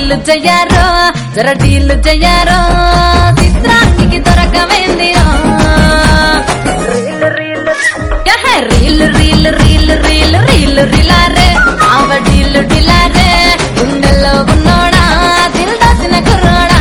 deal చెయ్యారో జర డీల్ చెయ్యారో చిత్రానికి దొరకమైందిరో రీల్ రీల్ రీల్ రీల్ రీల్ రిలారే ఆవ డీల్ డిలారే గుండెల్లో ఉన్నోడా దిల్ దాచిన కుర్రోడా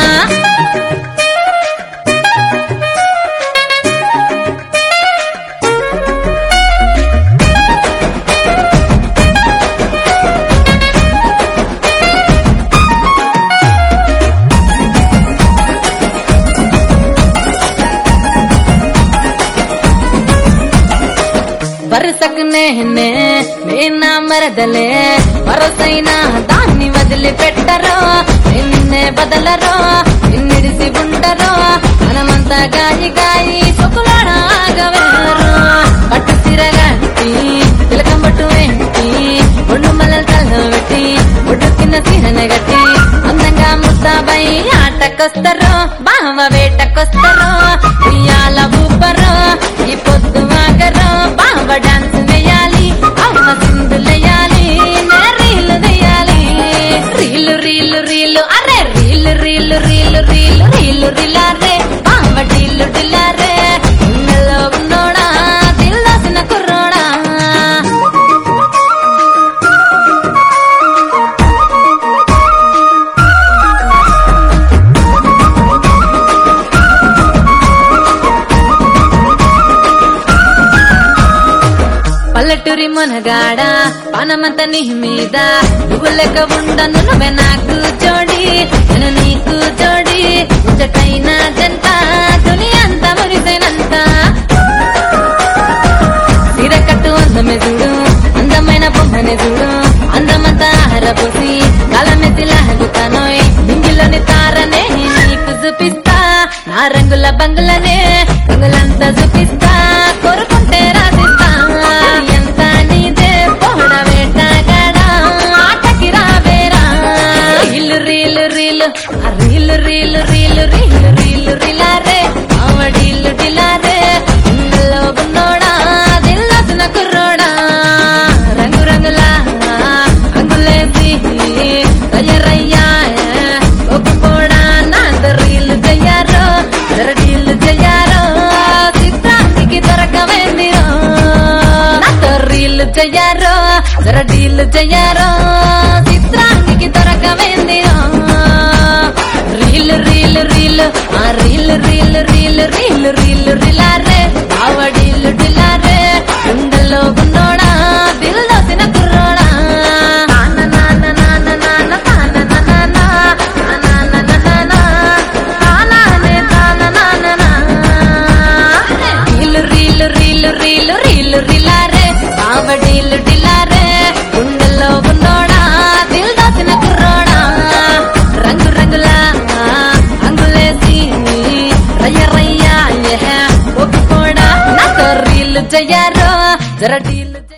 వరుసకు నేనే నేనా మరదలే వరసైన దాన్ని వదిలి పెట్టరో నిన్నే బదలరో నిన్నిడిసి ఉండరో మనమంతా గాయి గాయి పొకులాడాగవేరో పట్టు తిరగట్టి తిలకం పట్టు ఏంటి ఒళ్ళు మల్లల తల పెట్టి ఒడ్డు కింద సీనన గట్టి అందంగా ముస్తాబై ఆటకొస్తరో బావ వేటకొస్తరో ఉయ్యాల ఊపరో ఈ పొద్దు ఆగరో బావ డాన్స్ వేయాలి అమ్మ సింధులేయాలి నే రీలు వేయాలి రీలు రీలు రీలు అరే రీలు రీలు రీలు రీలు రీలు రిలారే బావ డీలు డిల్లారే ఉన్నలో ఉన్నోడా దిల్లాసిన కుర్రోడా పల్లెటూరి మునగాడ పనమంత నీ మీద నువ్వు లెక్క ఉండను నువ్వే నాకు జోడి నేను నీకు జోడి ముచ్చటైన జంట తుని అంత మురిసైనంత సిరకట్టు అందమే చూడు అందమైన బొమ్మనే చూడు అందమంతా హరపోసి కాలమెత్తి లాగుతానోయ్ నింగిలోని తారనే నీకు చూపిస్తా నా రంగుల బంగులనే రంగులంతా చూపిస్తా కోరుకుంటే రాసిస్తా ఎంత నీదే పోడ వేటగాడా ఆటకి రావేరా రీలు రీలు రీలు ఆ రీలు రీలు రీలు రీలు రీలు రిలారే ఆవడీలు డిలారే ఇందులో ఉన్నోడా దిల్లాసిన కుర్రోడా రంగు రంగుల అంగులేసి తయారయ్యా ఒప్పుకోడా నాతో రీలు చెయ్యారో జర డీలు చెయ్యారో చిత్రానికి దొరకవేందిరో నాతో రీలు చెయ్యారో జర డీలు చెయ్యారో చిత్రానికి దొరకవేందిరో రీలు రీలు రీలు ఆ రీలు రీలు రీలు రీలు రీలు రిలారే ఆవడీలు డిలారే గుండెల్లో ఉన్నోడా దిల్లో తిన కుర్రోడా నాన్న నాన్న నాన్న నాన్న నాన్న నాన్న నాన్న నాన్న నానే నాన్న నాన్న రీలు రీలు రీలు రీలు రీలు రిలారే ఆవడీలు డిలారే గుండెల్లో ఉన్నోడా దిల్ దాచిన కుర్రోడా రంగు రంగుల అంగులేసి రయ్య రయ్య ఒప్పుకోడా నాతో రీలు చెయ్యారో జర డీలు చెయ్యారో